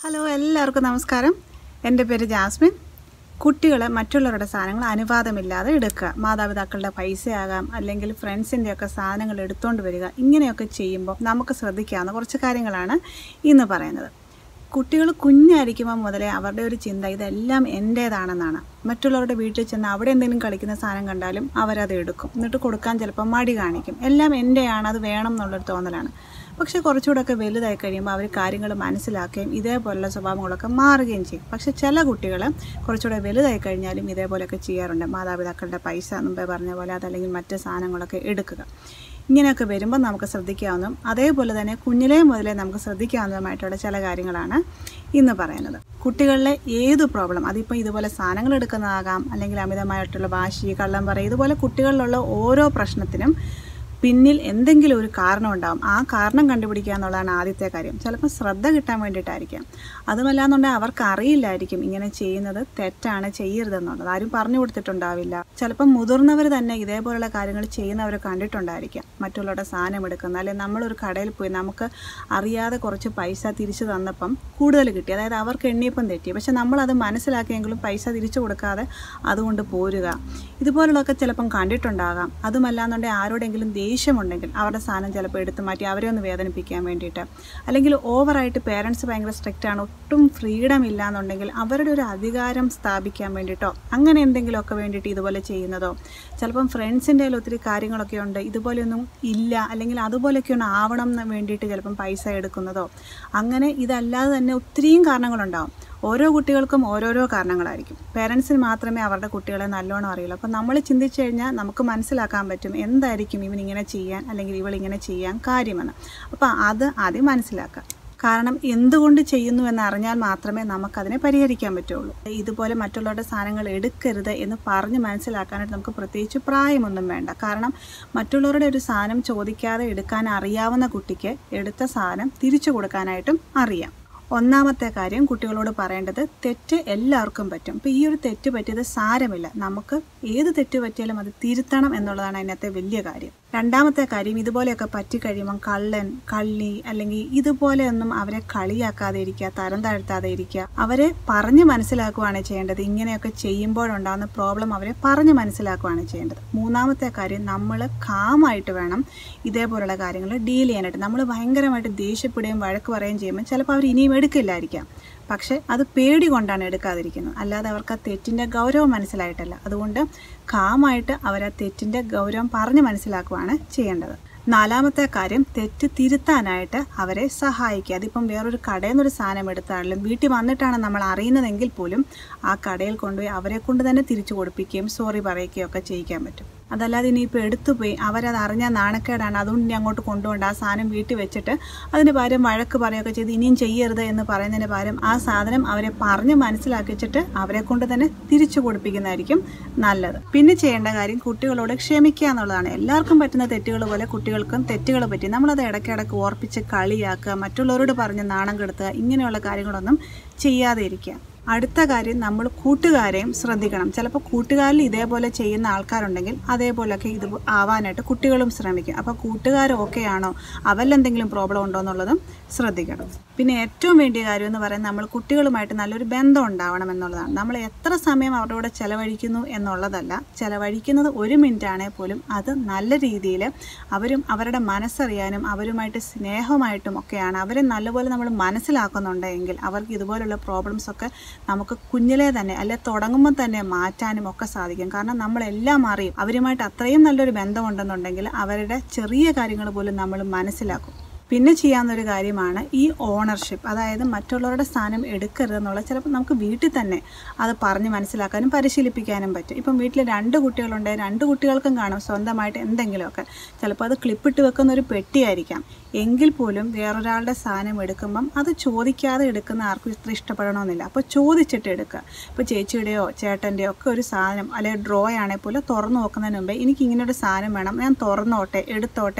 hello എല്ലാവർക്കും നമസ്കാരം എൻ്റെ പേര് ജാസ്മിൻ കുട്ടികൾ മറ്റുള്ളവരുടെ സാധനങ്ങൾ അനുവാദമില്ലാതെ എടുക്കുക മാതാപിതാക്കളുടെ പൈസയാകാം അല്ലെങ്കിൽ ഫ്രണ്ട്സിൻ്റെ ഒക്കെ സാധനങ്ങൾ എടുത്തുകൊണ്ട് വരിക ഇങ്ങനെയൊക്കെ ചെയ്യുമ്പോൾ നമുക്ക് ശ്രദ്ധിക്കാവുന്ന കുറച്ച് കാര്യങ്ങളാണ് ഇന്ന് പറയുന്നത് കുട്ടികൾ കുഞ്ഞായിരിക്കുമ്പോൾ മുതലേ അവരുടെ ഒരു ചിന്ത ഇതെല്ലാം എൻ്റേതാണെന്നാണ് മറ്റുള്ളവരുടെ വീട്ടിൽ ചെന്ന് അവിടെ എന്തെങ്കിലും കളിക്കുന്ന സാധനം കണ്ടാലും അവരത് എടുക്കും എന്നിട്ട് കൊടുക്കാൻ ചിലപ്പോൾ മടി കാണിക്കും എല്ലാം എൻ്റെയാണ് അത് വേണം എന്നുള്ളൊരു തോന്നലാണ് പക്ഷേ കുറച്ചുകൂടെയൊക്കെ വലുതായി കഴിയുമ്പോൾ അവർ കാര്യങ്ങൾ മനസ്സിലാക്കുകയും ഇതേപോലുള്ള സ്വഭാവങ്ങളൊക്കെ മാറുകയും ചെയ്യും പക്ഷേ ചില കുട്ടികൾ കുറച്ചുകൂടെ വലുതായി കഴിഞ്ഞാലും ഇതേപോലെയൊക്കെ ചെയ്യാറുണ്ട് മാതാപിതാക്കളുടെ പൈസ മുമ്പേ പറഞ്ഞ പോലെ അതല്ലെങ്കിൽ മറ്റ് സാധനങ്ങളൊക്കെ എടുക്കുക ഇങ്ങനെയൊക്കെ വരുമ്പോൾ നമുക്ക് ശ്രദ്ധിക്കാവുന്നതും അതേപോലെ തന്നെ കുഞ്ഞിലേ മുതലേ നമുക്ക് ശ്രദ്ധിക്കാവുന്നതുമായിട്ടുള്ള ചില കാര്യങ്ങളാണ് ഇന്ന് പറയുന്നത് കുട്ടികളിലെ ഏത് പ്രോബ്ലം അതിപ്പോൾ ഇതുപോലെ സാധനങ്ങൾ എടുക്കുന്നതാകാം അല്ലെങ്കിൽ അമിതമായിട്ടുള്ള വാശി കള്ളം പറയും ഇതുപോലെ കുട്ടികളിലുള്ള ഓരോ പ്രശ്നത്തിനും പിന്നിൽ എന്തെങ്കിലും ഒരു കാരണം ഉണ്ടാവും ആ കാരണം കണ്ടുപിടിക്കുക എന്നുള്ളതാണ് ആദ്യത്തെ കാര്യം ചിലപ്പോൾ ശ്രദ്ധ കിട്ടാൻ വേണ്ടിയിട്ടായിരിക്കാം അതുമല്ലാന്നുണ്ടെങ്കിൽ അവർക്ക് അറിയില്ലായിരിക്കും ഇങ്ങനെ ചെയ്യുന്നത് തെറ്റാണ് ചെയ്യരുതെന്നുള്ളത് ആരും പറഞ്ഞു കൊടുത്തിട്ടുണ്ടാവില്ല ചിലപ്പോൾ മുതിർന്നവർ തന്നെ ഇതേപോലുള്ള കാര്യങ്ങൾ ചെയ്യുന്നവർ കണ്ടിട്ടുണ്ടായിരിക്കാം മറ്റുള്ളവരുടെ സാധനം എടുക്കുന്ന അല്ലെങ്കിൽ നമ്മളൊരു കടയിൽ പോയി നമുക്ക് അറിയാതെ കുറച്ച് പൈസ തിരിച്ചു തന്നപ്പം കൂടുതൽ കിട്ടി അതായത് അവർക്ക് എണ്ണിയപ്പം തെറ്റി പക്ഷെ നമ്മളത് മനസ്സിലാക്കിയെങ്കിലും പൈസ തിരിച്ചു കൊടുക്കാതെ അതുകൊണ്ട് പോരുക ഇതുപോലുള്ളതൊക്കെ ചിലപ്പം കണ്ടിട്ടുണ്ടാകാം അതുമല്ലാന്നുണ്ടെങ്കിൽ ആരോടെങ്കിലും ദേഷ്യമുണ്ടെങ്കിൽ അവരുടെ സാധനം ചിലപ്പോൾ എടുത്തു മാറ്റി അവരെ ഒന്ന് വേദനിപ്പിക്കാൻ വേണ്ടിയിട്ട് അല്ലെങ്കിൽ ഓവറായിട്ട് പേരൻസ് ഭയങ്കര സ്ട്രിക്റ്റ് ആണ് ഒട്ടും ഫ്രീഡം ഇല്ല എന്നുണ്ടെങ്കിൽ അവരുടെ ഒരു അധികാരം സ്ഥാപിക്കാൻ വേണ്ടിയിട്ടോ അങ്ങനെ എന്തെങ്കിലുമൊക്കെ വേണ്ടിയിട്ട് ഇതുപോലെ ചെയ്യുന്നതോ ചിലപ്പം ഫ്രണ്ട്സിൻ്റെ കയ്യിൽ ഒത്തിരി കാര്യങ്ങളൊക്കെ ഉണ്ട് ഇതുപോലെയൊന്നും ഇല്ല അല്ലെങ്കിൽ അതുപോലെയൊക്കെ ഒന്ന് ആവണം എന്ന് വേണ്ടിയിട്ട് ചിലപ്പം പൈസ എടുക്കുന്നതോ അങ്ങനെ ഇതല്ലാതെ തന്നെ ഒത്തിരിയും കാരണങ്ങളുണ്ടാവും ഓരോ കുട്ടികൾക്കും ഓരോരോ കാരണങ്ങളായിരിക്കും പേരൻസിന് മാത്രമേ അവരുടെ കുട്ടികളെ നല്ലോണം അറിയുള്ളൂ അപ്പോൾ നമ്മൾ ചിന്തിച്ചു കഴിഞ്ഞാൽ നമുക്ക് മനസ്സിലാക്കാൻ പറ്റും എന്തായിരിക്കും ഇവൻ ഇങ്ങനെ ചെയ്യാൻ അല്ലെങ്കിൽ ഇവൾ ഇങ്ങനെ ചെയ്യാൻ കാര്യമെന്ന് അപ്പോൾ അത് ആദ്യം മനസ്സിലാക്കുക കാരണം എന്തുകൊണ്ട് ചെയ്യുന്നു എന്ന് അറിഞ്ഞാൽ മാത്രമേ നമുക്കതിനെ പരിഹരിക്കാൻ പറ്റുള്ളൂ ഇതുപോലെ മറ്റുള്ളവരുടെ സാധനങ്ങൾ എടുക്കരുത് എന്ന് പറഞ്ഞ് മനസ്സിലാക്കാനായിട്ട് നമുക്ക് പ്രത്യേകിച്ച് പ്രായമൊന്നും വേണ്ട കാരണം മറ്റുള്ളവരുടെ ഒരു സാധനം ചോദിക്കാതെ എടുക്കാൻ അറിയാവുന്ന കുട്ടിക്ക് എടുത്ത സാധനം തിരിച്ചു കൊടുക്കാനായിട്ടും അറിയാം ഒന്നാമത്തെ കാര്യം കുട്ടികളോട് പറയേണ്ടത് തെറ്റ് എല്ലാവർക്കും പറ്റും അപ്പോൾ ഈ ഒരു തെറ്റ് പറ്റിയത് സാരമില്ല നമുക്ക് ഏത് തെറ്റ് പറ്റിയാലും അത് തിരുത്തണം എന്നുള്ളതാണ് അതിനകത്തെ വലിയ കാര്യം രണ്ടാമത്തെ കാര്യം ഇതുപോലെയൊക്കെ പറ്റിക്കഴിയുമ്പം കള്ളൻ കള്ളി അല്ലെങ്കിൽ ഇതുപോലെയൊന്നും അവരെ കളിയാക്കാതെ ഇരിക്കുക തരം താഴ്ത്താതെ ഇരിക്കുക അവരെ പറഞ്ഞ് മനസ്സിലാക്കുകയാണ് ചെയ്യേണ്ടത് ഇങ്ങനെയൊക്കെ ചെയ്യുമ്പോഴുണ്ടാകുന്ന പ്രോബ്ലം അവരെ പറഞ്ഞ് മനസ്സിലാക്കുകയാണ് ചെയ്യേണ്ടത് മൂന്നാമത്തെ കാര്യം നമ്മൾ കാമായിട്ട് വേണം ഇതേപോലുള്ള കാര്യങ്ങൾ ഡീൽ ചെയ്യാനായിട്ട് നമ്മൾ ഭയങ്കരമായിട്ട് ദേഷ്യപ്പെടുകയും വഴക്ക് പറയുകയും ചെയ്യുമ്പോൾ ചിലപ്പോൾ അവർ ഇനിയും എടുക്കില്ലായിരിക്കാം പക്ഷേ അത് പേടി കൊണ്ടാണ് എടുക്കാതിരിക്കുന്നത് അല്ലാതെ അവർക്ക് ആ തെറ്റിൻ്റെ ഗൗരവം മനസ്സിലായിട്ടല്ല അതുകൊണ്ട് കാമായിട്ട് അവർ ആ തെറ്റിൻ്റെ ഗൗരവം പറഞ്ഞ് മനസ്സിലാക്കുകയാണ് ചെയ്യേണ്ടത് നാലാമത്തെ കാര്യം തെറ്റ് തിരുത്താനായിട്ട് അവരെ സഹായിക്കുക അതിപ്പം വേറൊരു കടയിൽ നിന്നൊരു സാധനം എടുത്താണെങ്കിലും വീട്ടിൽ വന്നിട്ടാണ് നമ്മൾ അറിയുന്നതെങ്കിൽ പോലും ആ കടയിൽ കൊണ്ടുപോയി അവരെ കൊണ്ട് തന്നെ തിരിച്ചു കൊടുപ്പിക്കുകയും സോറി പറയുകയും ഒക്കെ ചെയ്യിക്കാൻ പറ്റും അതല്ലാതെ ഇനിയിപ്പോൾ എടുത്തുപോയി അവരത് അറിഞ്ഞാൽ നാണക്കേടാണ് അതുകൊണ്ട് ഇനി അങ്ങോട്ട് കൊണ്ടുപോകണ്ട ആ സാധനം വീട്ടിൽ വെച്ചിട്ട് അതിന് പകരം വഴക്ക് പറയുകയൊക്കെ ചെയ്ത് ഇനിയും ചെയ്യരുത് എന്ന് പറയുന്നതിന് പകരം ആ സാധനം അവരെ പറഞ്ഞ് മനസ്സിലാക്കിച്ചിട്ട് അവരെ കൊണ്ട് തന്നെ തിരിച്ചു കൊടുപ്പിക്കുന്നതായിരിക്കും നല്ലത് പിന്നെ ചെയ്യേണ്ട കാര്യം കുട്ടികളോട് ക്ഷമിക്കുക എന്നുള്ളതാണ് എല്ലാവർക്കും പറ്റുന്ന തെറ്റുകൾ പോലെ കുട്ടികൾക്കും തെറ്റുകൾ പറ്റി നമ്മളത് ഇടയ്ക്കിടയ്ക്ക് ഓർപ്പിച്ച് കളിയാക്കുക മറ്റുള്ളവരോട് പറഞ്ഞ് നാണം കെടുത്തുക ഇങ്ങനെയുള്ള കാര്യങ്ങളൊന്നും ചെയ്യാതെ ഇരിക്കുക അടുത്ത കാര്യം നമ്മൾ കൂട്ടുകാരെയും ശ്രദ്ധിക്കണം ചിലപ്പോൾ കൂട്ടുകാരിൽ ഇതേപോലെ ചെയ്യുന്ന ആൾക്കാരുണ്ടെങ്കിൽ അതേപോലെയൊക്കെ ഇത് ആവാനായിട്ട് കുട്ടികളും ശ്രമിക്കും അപ്പോൾ കൂട്ടുകാർ ഓക്കെ ആണോ അവരിൽ എന്തെങ്കിലും പ്രോബ്ലം ഉണ്ടോ എന്നുള്ളതും ശ്രദ്ധിക്കണം പിന്നെ ഏറ്റവും വേണ്ടിയ കാര്യം എന്ന് പറയുന്നത് നമ്മൾ കുട്ടികളുമായിട്ട് നല്ലൊരു ബന്ധം ഉണ്ടാവണം എന്നുള്ളതാണ് നമ്മൾ എത്ര സമയം അവരുടെ കൂടെ ചിലവഴിക്കുന്നു എന്നുള്ളതല്ല ചിലവഴിക്കുന്നത് ഒരു മിനിറ്റ് ആണെങ്കിൽ പോലും അത് നല്ല രീതിയിൽ അവരും അവരുടെ മനസ്സറിയാനും അവരുമായിട്ട് സ്നേഹമായിട്ടും ഒക്കെയാണ് അവരെ നല്ലപോലെ നമ്മൾ മനസ്സിലാക്കുന്നുണ്ടെങ്കിൽ അവർക്ക് ഇതുപോലുള്ള പ്രോബ്ലംസ് ഒക്കെ നമുക്ക് കുഞ്ഞിലെ തന്നെ അല്ലെ തുടങ്ങുമ്പോൾ തന്നെ മാറ്റാനും ഒക്കെ സാധിക്കും കാരണം നമ്മളെല്ലാം അറിയും അവരുമായിട്ട് അത്രയും നല്ലൊരു ബന്ധമുണ്ടെന്നുണ്ടെങ്കിൽ അവരുടെ ചെറിയ കാര്യങ്ങൾ പോലും നമ്മൾ മനസ്സിലാക്കും പിന്നെ ചെയ്യാവുന്ന ഒരു കാര്യമാണ് ഈ ഓണർഷിപ്പ് അതായത് മറ്റുള്ളവരുടെ സ്ഥാനം എടുക്കരുതെന്നുള്ള ചിലപ്പോൾ നമുക്ക് വീട്ടിൽ തന്നെ അത് പറഞ്ഞ് മനസ്സിലാക്കാനും പരിശീലിപ്പിക്കാനും പറ്റും ഇപ്പം വീട്ടിൽ രണ്ട് കുട്ടികളുണ്ട് രണ്ട് കുട്ടികൾക്കും കാണും സ്വന്തമായിട്ട് എന്തെങ്കിലുമൊക്കെ ചിലപ്പോൾ അത് ക്ലിപ്പിട്ട് വെക്കുന്ന ഒരു പെട്ടിയായിരിക്കാം എങ്കിൽ പോലും വേറൊരാളുടെ സാധനം എടുക്കുമ്പം അത് ചോദിക്കാതെ എടുക്കുന്ന ആർക്കും ഇത്ര ഇഷ്ടപ്പെടണമെന്നില്ല അപ്പോൾ ചോദിച്ചിട്ട് എടുക്കുക ഇപ്പോൾ ചേച്ചിയുടെയോ ചേട്ടൻ്റെയോ ഒക്കെ ഒരു സാധനം അല്ലെങ്കിൽ ഡ്രോ ആണെങ്കിൽ പോലും തുറന്നു നോക്കുന്നതിന് മുമ്പേ എനിക്ക് ഇങ്ങനെ ഒരു സാധനം വേണം ഞാൻ തുറന്നോട്ടെ എടുത്തോട്ടെ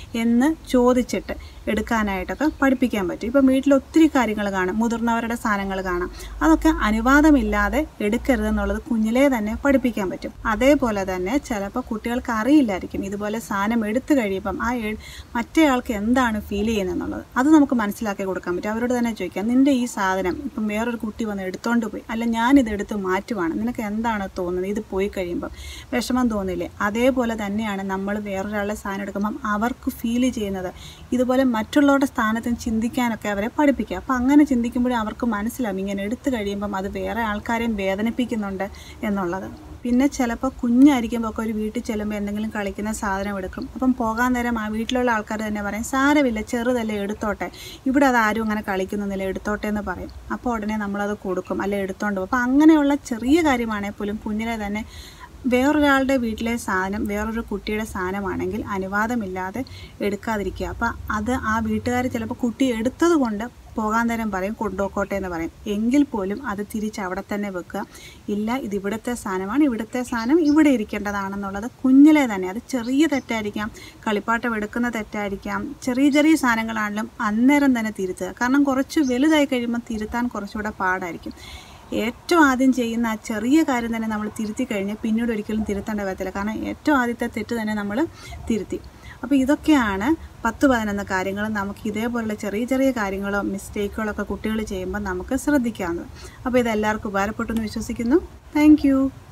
എന്ന് ചോദിച്ചിട്ട് എടുക്കാനായിട്ടൊക്കെ പഠിപ്പിക്കാൻ പറ്റും ഇപ്പം വീട്ടിൽ ഒത്തിരി കാര്യങ്ങൾ കാണാം മുതിർന്നവരുടെ സാധനങ്ങൾ കാണാം അതൊക്കെ അനുവാദമില്ലാതെ എടുക്കരുതെന്നുള്ളത് കുഞ്ഞിലേ തന്നെ പഠിപ്പിക്കാൻ പറ്റും അതേപോലെ തന്നെ ചിലപ്പോൾ കുട്ടികൾക്ക് അറിയില്ലായിരിക്കും ഇതുപോലെ സാധനം എടുത്തു കഴിയുമ്പം ആ എ- മറ്റേ ആൾക്ക് എന്താണ് ഫീൽ ചെയ്യുന്നതെന്നുള്ളത് അത് നമുക്ക് മനസ്സിലാക്കി കൊടുക്കാൻ പറ്റും അവരോട് തന്നെ ചോദിക്കാം നിന്റെ ഈ സാധനം ഇപ്പം വേറൊരു കുട്ടി വന്ന് എടുത്തോണ്ട് പോയി അല്ല ഞാനിത് എടുത്ത് മാറ്റുവാണ് നിനക്ക് എന്താണ് തോന്നുന്നത് ഇത് പോയി കഴിയുമ്പം വിഷമം തോന്നില്ലേ അതേപോലെ തന്നെയാണ് നമ്മൾ വേറൊരാളുടെ സാധനം എടുക്കുമ്പം അവർക്ക് ഫീൽ ചെയ്യുന്നത് ഇതുപോലെ മറ്റുള്ളവരുടെ സ്ഥാനത്ത് നിന്ന് ചിന്തിക്കാനൊക്കെ അവരെ പഠിപ്പിക്കുക അപ്പം അങ്ങനെ ചിന്തിക്കുമ്പോഴേ അവർക്ക് മനസ്സിലാവും ഇങ്ങനെ എടുത്തു കഴിയുമ്പം അത് വേറെ ആൾക്കാരെയും വേദനിപ്പിക്കുന്നുണ്ട് എന്നുള്ളത് പിന്നെ ചിലപ്പോൾ കുഞ്ഞായിരിക്കുമ്പോൾ ഒക്കെ ഒരു വീട്ടിൽ ചെല്ലുമ്പോൾ എന്തെങ്കിലും കളിക്കുന്ന സാധനം എടുക്കും അപ്പം പോകാൻ നേരം ആ വീട്ടിലുള്ള ആൾക്കാർ തന്നെ പറയും സാരമില്ല ചെറുതല്ലേ എടുത്തോട്ടെ ഇവിടെ അത് ആരും അങ്ങനെ കളിക്കുന്നില്ല എടുത്തോട്ടെ എന്ന് പറയും അപ്പോൾ ഉടനെ നമ്മളത് കൊടുക്കും അല്ലെ എടുത്തോണ്ട് പോകും അപ്പം അങ്ങനെയുള്ള ചെറിയ കാര്യമാണെങ്കിൽ പോലും കുഞ്ഞിലെ തന്നെ വേറൊരാളുടെ വീട്ടിലെ സാധനം വേറൊരു കുട്ടിയുടെ സാധനമാണെങ്കിൽ അനുവാദമില്ലാതെ എടുക്കാതിരിക്കുക അപ്പം അത് ആ വീട്ടുകാർ ചിലപ്പോൾ കുട്ടി എടുത്തത് കൊണ്ട് പോകാൻ നേരം പറയും കൊണ്ടുപോക്കോട്ടെ എന്ന് പറയും എങ്കിൽ പോലും അത് തിരിച്ച് അവിടെ തന്നെ വെക്കുക ഇല്ല ഇത് ഇവിടുത്തെ സാധനമാണ് ഇവിടുത്തെ സാധനം ഇവിടെ ഇരിക്കേണ്ടതാണെന്നുള്ളത് കുഞ്ഞിലെ തന്നെ അത് ചെറിയ തെറ്റായിരിക്കാം കളിപ്പാട്ടം എടുക്കുന്ന തെറ്റായിരിക്കാം ചെറിയ ചെറിയ സാധനങ്ങളാണെങ്കിലും അന്നേരം തന്നെ തിരുത്തുക കാരണം കുറച്ച് വലുതായി കഴിയുമ്പോൾ തിരുത്താൻ കുറച്ചുകൂടെ പാടായിരിക്കും ഏറ്റവും ആദ്യം ചെയ്യുന്ന ആ ചെറിയ കാര്യം തന്നെ നമ്മൾ തിരുത്തി കഴിഞ്ഞ് പിന്നീട് ഒരിക്കലും തിരുത്തേണ്ട വരത്തില്ല കാരണം ഏറ്റവും ആദ്യത്തെ തെറ്റ് തന്നെ നമ്മൾ തിരുത്തി അപ്പോൾ ഇതൊക്കെയാണ് പത്ത് പതിനൊന്ന് കാര്യങ്ങൾ നമുക്ക് ഇതേപോലുള്ള ചെറിയ ചെറിയ കാര്യങ്ങളോ മിസ്റ്റേക്കുകളോ ഒക്കെ കുട്ടികൾ ചെയ്യുമ്പോൾ നമുക്ക് ശ്രദ്ധിക്കാവുന്നത് അപ്പോൾ ഇതെല്ലാവർക്കും ഉപകാരപ്പെട്ടു എന്ന് വിശ്വസിക്കുന്നു താങ്ക്